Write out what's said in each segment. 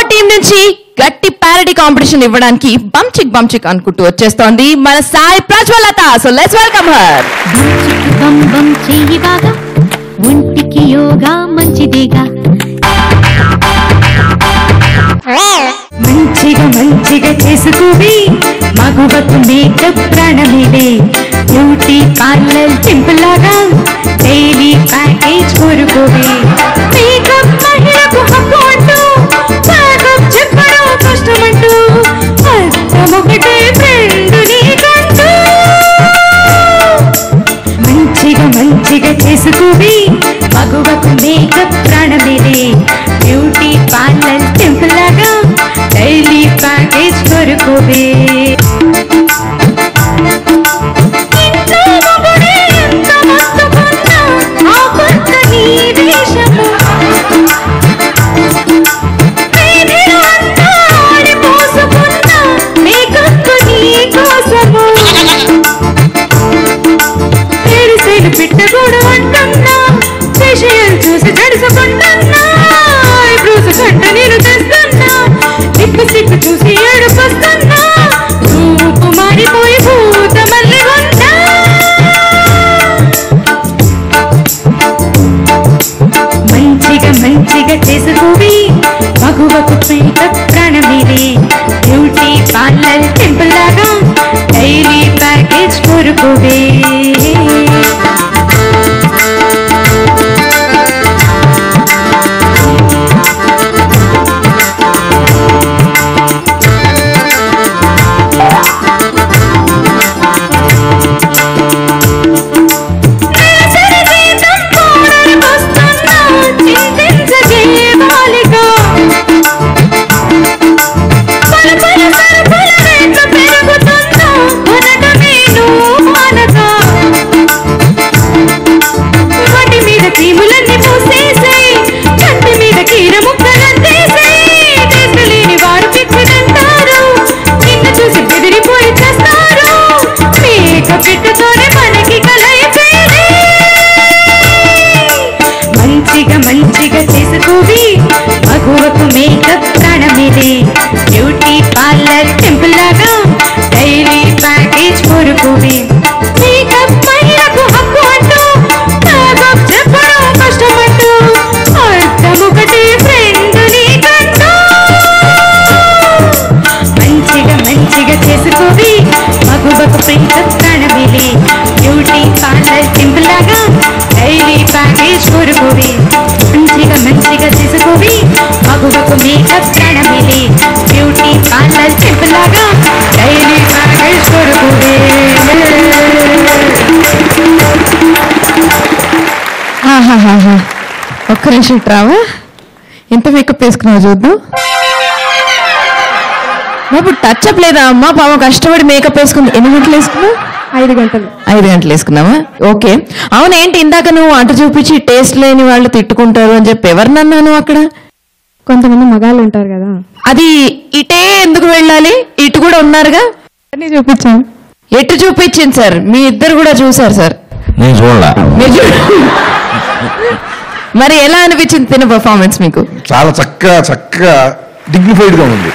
Team నుంచి గట్టి parody competition ఇవ్వడానికి బంచిక్ బంచిక్ అనుకుంటూ వచ్చేస్తోంది మన Sai Prajwalatha so let's welcome her చిక్కు బం బం చెయ్యి బాగా ఒంటికి యోగా మంచిదేగా మంచిగా మంచిగా చేసుకోవి మగువకు మేకప్ ప్రాణమిదే బ్యూటీ పార్లర్ సింపుల్ లాగా డైలీ ప్యాకేజ్ కోరుకోవి మేకప్ మహిళకు హక్కు అంటూ మేకప్ చెప్పడం కష్టమంటూ అర్థం ఒకటే ఫ్రెండ్ నీకంటూ మంచిగా మంచిగా చేసుకోవి మగువకు మేకప్ ప్రాణమిదే బ్యూటీ పార్లర్ సింపుల్ లాగా డైలీ ప్యాకేజ్ కొరుకోవే ఇంట్లో మొగుడే ఎంత మొత్తుకున్నా, ఆ భర్త నీ వేషము. వీధిలో అంతా ఆడిపోసుకున్నా, మేకప్ నీ కోసము తెరిసేలు పిట్టగూడు అంటున్నా విషయం చూసి తడుసుకుంటున్నా బ్రూసు కంట నేను తెస్తున్నా సిక్కు సిక్కు చూసి ఏడుపొస్తున్నా రూపు మారిపోయి భూత మళ్ళీ ఉన్నా మంచిగా మంచిగా చేసుకోవి మగువకు మేకప్ ప్రాణమిది బ్యూటీ పార్లర్ టెంపుల్ లాగా డైలీ ప్యాకేజ్ కోరుకోవే నెలసరి జీతం కూడలికొస్తున్నా, చింతించకే బాలిక. పలుకుల సరుకుల రేట్లు పెరుగుతున్నా, కొనటమే నువ్వు మానక. వాటి మీద క్రీములన్నీ పూసేసేయ్, కంటి మీద కీర ముక్కలంతేసేయ్. తీసుకోలేని వారు పిచ్చిదంటారు, నిన్ను చూసి బెదిరిపోయి చేస్తారు మేకప్ పెట్టుతోనే మనకి కలయిపోయింది మంచిగా మంచిగా చేసుకోవి మగువకు మేకప్ ప్రాణమిది బ్యూటీ పార్లర్ టెంపుల్ లాగా డైలీ ప్యాకేజ్ కోరుకోవి మేకప్ మహిళకు హక్కు అంటూ మేకప్ చెప్పడం కష్టమంటూ అర్థం ఒకటి ఫ్రెండ్ నీకంటూ మంచిగా మంచిగా చేసుకోవి మగువకు మేకప్ ప్రాణమిది బ్యూటీ పార్లర్ సింపుల్ లాగా డైలీ ప్యాకేజ్ కోరుకోవి మంచిగా మంచిగా చేసుకోవి మగువకు మేకప్ ప్రాణమిది బ్యూటీ పార్లర్ సింపుల్ లాగా డైలీ ప్యాకేజ్ కోరుకోవి ఆహాహాహా. ఒక్క నిమిషం ఇటు రావా ఎంత మేకప్ వేసుకున్నావు చూద్దాం బాబు టచ్ అప్ లేదా అమ్మా పాపం కష్టపడి మేకప్ వేసుకుంది ఎన్ని గంటలు వేసుకున్నావు ఐదు గంటలు ఐదు గంటలు వేసుకున్నావా ఓకే అవును ఏంటి ఇందాక నువ్వు అంట చూపించి టేస్ట్ లేని వాళ్ళు తిట్టుకుంటారు అని చెప్పి ఎవరినన్నాను అక్కడ కొంతమంది మగాళ్ళు ఉంటారు కదా అది ఇటే ఎందుకు వెళ్ళాలి ఇటు కూడా ఉన్నారుగా అన్ని చూపించాను ఎటు చూపించింది సార్ మీ ఇద్దరు కూడా చూసారు సార్ నేను చూడలా మీరు చూ- మరి ఎలా అనిపించింది తిన పర్ఫార్మెన్స్ మీకు చాలా చక్కగా చక్కగా dignified గా ఉంది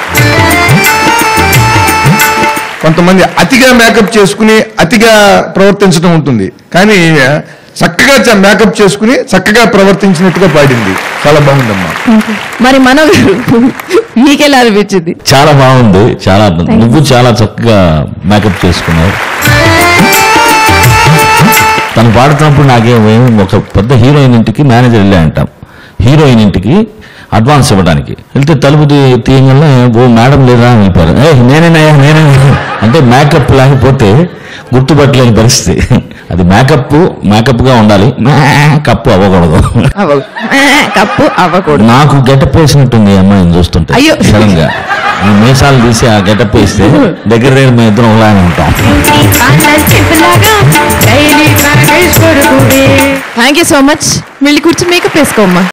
కొంతమంది అతిగా మేకప్ చేసుకుని అతిగా ప్రవర్తించడం ఉంటుంది కానీ ఈమె చక్కగా మేకప్ చేసుకుని చక్కగా ప్రవర్తించినట్టుగా పాడింది చాలా బాగుందమ్మా మరి మనో గారు మీకెలా అనిపించింది చాలా బాగుంది చాలా నువ్వు చాలా చక్కగా మేకప్ చేసుకున్నావు తను పాడుతున్నప్పుడు నాకేమో ఒక పెద్ద హీరోయిన్ ఇంటికి మేనేజర్ వెళ్ళా అంటాం హీరోయిన్ ఇంటికి అడ్వాన్స్ ఇవ్వడానికి వెళ్తే తలుపు తీ- తీయగానే ఓ మేడం లేదా అని వెళ్ళిపోయారు ఏ నేనేనయ్యా నేనే అంటే మేకప్ లేకపోతే గుర్తుపట్టలేని పరిస్థితి అది మేకప్ మేకప్ గా ఉండాలి కప్పు అవ్వకూడదు అవ్వదు. ఆ, కప్పు అవ్వకూడదు నాకు గెటప్ వేసినట్టుంది ఈ అమ్మాయిని చూస్తుంటే అయ్యో. సడన్ గా ఈ మీసాలు తీసి ఆ గెటప్ వేస్తే దగ్గర దగ్గర మేము ఇద్దరం ఒకలానే ఉంటాం బ్యూటీ పార్లర్ సింపుల్ లాగా డైలీ ప్యాకేజ్ కొడుకువే థ్యాంక్ యూ సో మచ్ వెళ్ళి కూర్చొని మేకప్ వేసుకోమ్మా